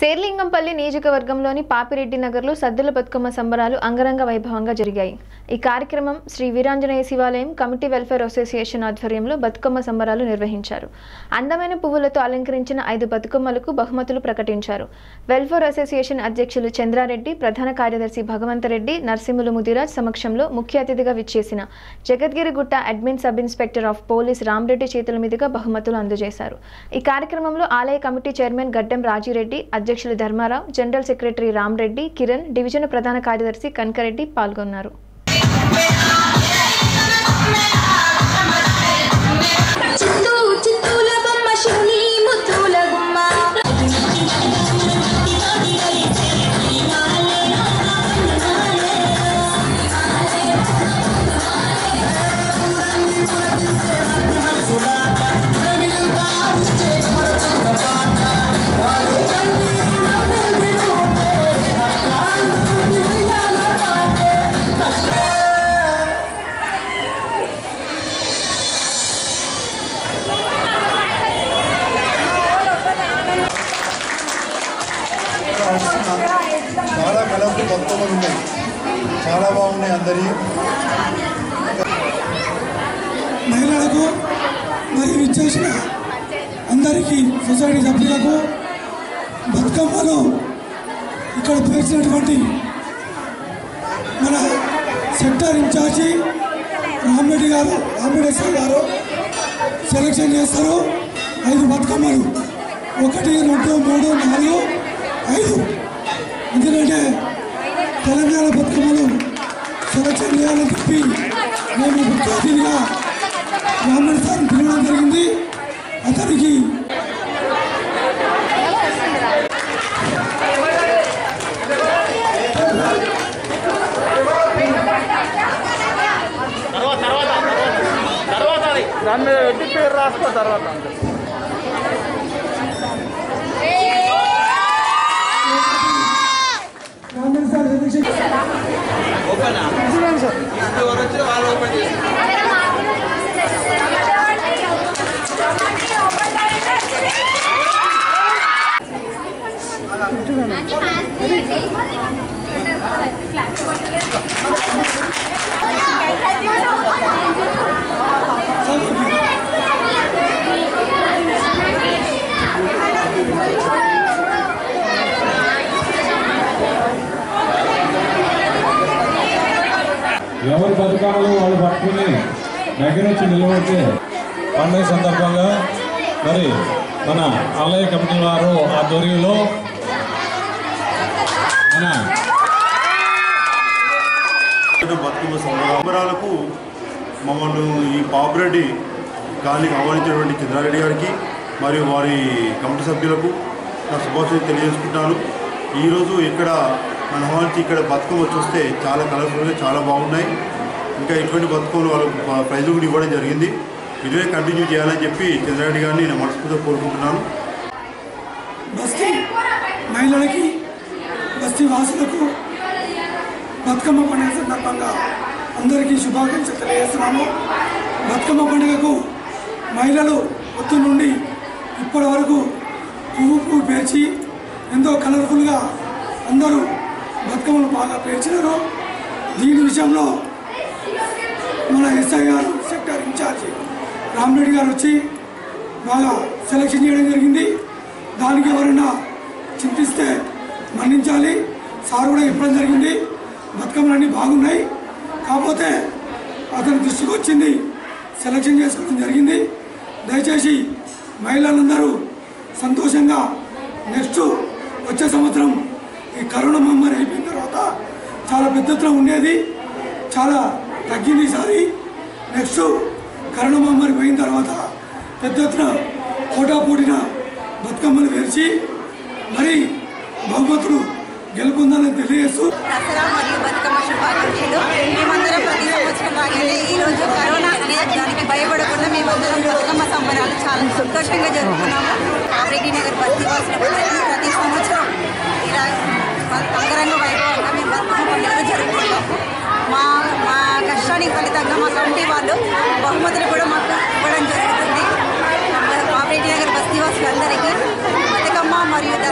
శేర్లింగంపల్లి నియోజకవర్గంలోని పాపిరెడ్డి నగర్లో సద్దుల బతుకమ్మ సంబరాలు అంగరంగ వైభవంగా జరిగాయి ఈ కార్యక్రమం శ్రీ వీరాంజనేయ శివాలయం కమిటీ వెల్ఫేర్ అసోసియేషన్ ఆధ్వర్యంలో బతుకమ్మ సంబరాలు నిర్వహించారు అందమైన పువ్వులతో అలంకరించిన ఐదు బతుకమ్మలకు బహుమతులు ప్రకటించారు వెల్ఫేర్ అసోసియేషన్ అధ్యక్షులు చంద్రారెడ్డి ప్రధాన కార్యదర్శి భగవంతరెడ్డి నర్సింహులు ముదిరాజ్ సమక్షంలో ముఖ్య అతిథిగా విచ్చేసిన Jagadgirigutta admin sub inspector of police Rama Reddy చేతుల మీదుగా బహుమతులు అందజేశారు ఈ కార్యక్రమంలో ఆలయ కమిటీ చైర్మన్ గడ్డం రాజిరెడ్డి అధ్యక్షులు Dharma Rao general secretary Rama Reddy Kiran division ప్రధాన కార్యదర్శి కనకరెడ్డి పాల్గొన్నారు చిత్తూ చిత్తూల బొమ్మ శివుని ముద్దుల గుమ్మ చాలా కలర్ఫుల్ బతుకమ్మలు ఉన్నాయి చాలా బాగున్నాయి అందరి మహిళలకు మరియు ఇచ్చేసిన అందరికీ సొసైటీ సభ్యులకు బతుకమ్మను ఇక్కడ పేర్చినటువంటి మన సెక్టర్ ఇన్ఛార్జి రామిరెడ్డి గారు రామిరెడ్డి ఎస్ఐ గారు సెలెక్షన్ చేస్తారు ఐదు బతుకమ్మలు ఒకటి రెండు మూడు నాలుగు ఐదు ఎందుకంటే తెలంగాణ బతుకమ్మలు సెలెక్షన్ చేయాలని చెప్పి మేము ముఖ్య అతిథిగా రామన్ సార్ పిలవడం జరిగింది అతనికి దాని మీద పెట్టి పేరు రాసుకో తర్వాత అంతే రామన్ సార్ సెలెక్షన్ ఎవరి బతుకమ్మలు వాళ్ళు పట్టుకుని దగ్గర వచ్చి నిలబడితే పండుగ సందర్భంగా మరి మన ఆలయ కమిటీ వారు ఆధ్వర్యంలో మన బతుకమ్మ సంబరాలకు మమ్మల్ని ఈ పాపురెడ్డి గాలికి ఆహ్వానించినటువంటి చంద్రారెడ్డి గారికి మరియు వారి కమిటీ సభ్యులకు నా శుభాకాంక్షలు తెలియజేసుకుంటాను ఈరోజు ఇక్కడ మన ఆహ్వానించి ఇక్కడ బతుకమ్మ చూస్తే చాలా కలర్ఫుల్గా చాలా బాగున్నాయి ఇంకా ఇటువంటి బతుకమ్మలు వాళ్ళకు ప్రైజులు కూడా ఇవ్వడం జరిగింది ఇదే కంటిన్యూ చేయాలని చెప్పి చంద్రారెడ్డి గారిని నేను మనస్ఫూర్తిగా కోరుకుంటున్నాను బస్తీ మహిళలకి బస్తీ వాసులకు బతుకమ్మ పండుగ సందర్భంగా అందరికీ శుభాకాంక్షలు తెలియజేస్తున్నాము బతుకమ్మ పండుగకు మహిళలు పొద్దు నుండి ఇప్పటి వరకు పువ్వు పువ్వు పేర్చి ఎంతో కలర్ఫుల్గా అందరూ బతుకమ్మలు బాగా పేర్చినారు దీని విషయంలో మన ఎస్ఐ గారు సెక్టర్ ఇన్ఛార్జి రామరెడ్డి గారు వచ్చి బాగా సెలక్షన్ చేయడం జరిగింది దానికి ఎవరైనా చింతిస్తే మన్నించాలి సార్ కూడా చెప్పడం జరిగింది బతుకమ్మలన్నీ బాగున్నాయి కాకపోతే అతని దృష్టికి వచ్చింది సెలక్షన్ చేసుకోవడం జరిగింది దయచేసి మహిళలందరూ సంతోషంగా నెక్స్ట్ వచ్చే సంవత్సరం ఈ కరోనా మహమ్మారి అయిపోయిన తర్వాత చాలా పెద్ద ఎత్తున ఉండేది చాలా తగ్గింది ఈసారి నెక్స్ట్ కరోనా మహమ్మారి పోయిన తర్వాత పెద్ద ఎత్తున పోటా పోటీన బతుకమ్మలు వేర్చి మరి బహుమతులు గెలుపొందాలని తెలియజేస్తూ దసరా మరియు బతుకమ్మ శుభాకాంక్షలు మేమందరం ప్రతి సంవత్సరం లాగానే ఈ రోజు కరోనా అనే దానికి భయపడకుండా మేమందరం బతుకమ్మ సంబరాలు చాలా సంతోషంగా జరుపుకున్నాము కామరెడ్డి నగర్ బస్తీ వాసులందరికీ ప్రతి సంవత్సరం ఇలా అంగరంగ వైభవంగా మేము బతుకమ్మ పండుగలు జరుపుకుంటాము మా మా కష్టానికి ఫలితంగా మా కమిటీ వాళ్ళు బహుమతులు కూడా మాకు ఇవ్వడం జరుగుతుంది కామరెడ్డి నగర్ బస్తీ వాసులందరికీ బతుకమ్మ మరియు దసరా శుభ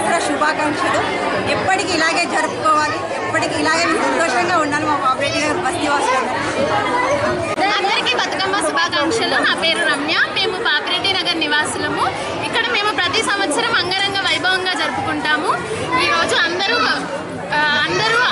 శుభాకాంక్షలు ఎప్పటికీ ఇలాగే జరుపుకోవాలి ఎప్పటికీ ఇలాగే మేము సంతోషంగా ఉండాలి మా పాపరెడ్డి గారు బస్తీ వాసులందరూ అందరికీ బతుకమ్మ శుభాకాంక్షలు నా పేరు రమ్య మేము పాపిరెడ్డి నగర్ నివాసులము ఇక్కడ మేము ప్రతి సంవత్సరం అంగరంగ వైభవంగా జరుపుకుంటాము ఈరోజు అందరూ ఆ, అందరూ